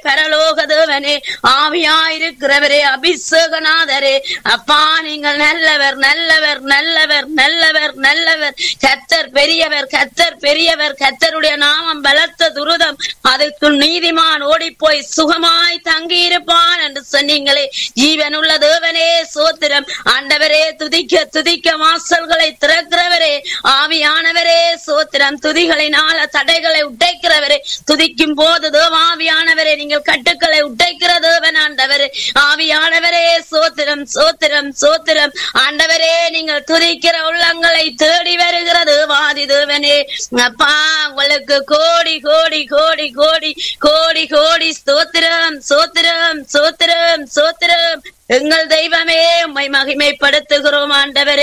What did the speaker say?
பரலோக தேவனே ஆவியாயிருக்கிறவரே அபிஷேகநாதரே அப்பா நீங்கள் நல்லவர் நல்லவர் நல்லவர் நல்லவர் நல்லவர் கத்தர் பெரியவர் கத்தர் பெரியவர் கத்தருடைய நாமம் பலத்த துருதம் அதுக்குள் நீதிமான் ஓடிப்போய் சுகமாய் தங்கி இருப்பான் என்று சொன்னீங்களே ஜீவனுள்ள தேவனே சோத்திரம் ஆண்டவரே துதிக்க துதிக்க வாசல்களை திறக்கிறவரே ஆவியானவரே சோத்திரம் துதிகளினால தடைகளை உடைக்கிறவரே துதிக்கும் போது தேவாவியானவரே நீங்கள் கட்டுக்களை உடைக்கிற தேவன் ஆண்டவரே ஆவியானவரே சோத்திரம் சோத்திரம் சோத்திரம் ஆண்டவரே நீங்கள் துதிக்கிற உள்ளங்களை தேடி வருகிறது வாதி தேவனே அப்பா உங்களுக்கு கோடி கோடி கோடி கோடி கோடி கோடி ஸ்தோத்திரம் சோத்திரம் சோத்திரம் சோத்திரம் எங்கள் தெய்வமே உம்மை மகிமைப்படுத்துகிறோம் ஆண்டவரே